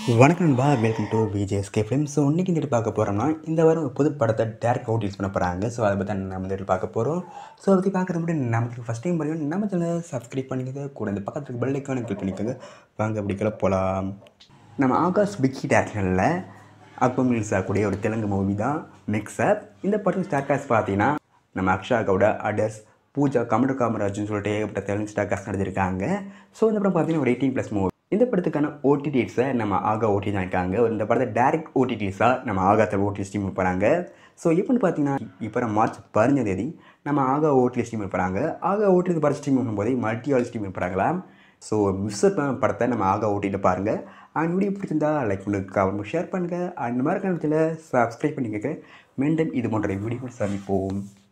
வணக்கம் நண்பா welcome to VJSK film so இன்றைக்கி இந்த பார்க்க போகிறோம்னா இந்த வாரம் ஒரு புது படத்தை டேரக்ட் அவுட் யூஸ் பண்ண போகிறாங்க ஸோ அதை பற்றி நம்ம இந்த பார்க்க போகிறோம் ஸோ அதை பற்றி பார்க்குறது மட்டும் நமக்கு ஃபஸ்ட் டைம் பண்ணி நம்ம சேனலை சப்ஸ்கிரைப் பண்ணிக்கோங்க கூட இந்த பக்கத்துக்கு பெல் ஐக்கானை கிளிக் பண்ணிக்கோங்க வாங்க அப்படிக்கல போகலாம் நம்ம ஆகாஷ் பிக்கி டேரக்ஷனில் அக்பம் ரிலீஸ் ஆகக்கூடிய ஒரு தெலுங்கு மூவி தான் மிக்சப் இந்த படத்துக்கு ஸ்டார் காஸ்ட் பார்த்தீங்கன்னா நம்ம அக்ஷா கவுடா அடர்ஸ் பூஜா கமடு காமராஜ்னு சொல்லிட்டு ஏகப்பட்ட தெலுங்கு ஸ்டார் காஸ்ட் நடிச்சிருக்காங்க ஸோ இந்த படம் பார்த்தீங்கன்னா ஒரு எயிட்டீன் ப்ளஸ் மூவி இந்த படத்துக்கான ஓடிடிஸை நம்ம ஆகா ஓடி தான் இருக்காங்க இந்த படத்தை டேரக்ட் ஓடிடிஸாக நம்ம ஆகாத்தில் ஓடி ஸ்டீம் போகிறாங்க ஸோ எப்போன்னு பார்த்தீங்கன்னா இப்போ மார்ச் பதினஞ்சாம் தேதி நம்ம ஆகா ஓடி ஸ்டீம் போகிறாங்க ஆகா ஓடி படம் ஸ்டீம் பண்ணும்போது மல்டி ஆல் ஸ்டீம் போகிறாங்களா ஸோ மிஸ் படத்தை நம்ம ஆகா ஓட்டிட்டு பாருங்கள் அண்ட் வீடியோ பிடிச்சிருந்தா லைக் பண்ணுங்க கமெண்ட் ஷேர் பண்ணுங்கள் அண்ட் இந்த மாதிரி கணத்தில் சப்ஸ்கிரைப் பண்ணிக்கங்க மீண்டும் இது போன்ற வீடியோ சந்திப்போம்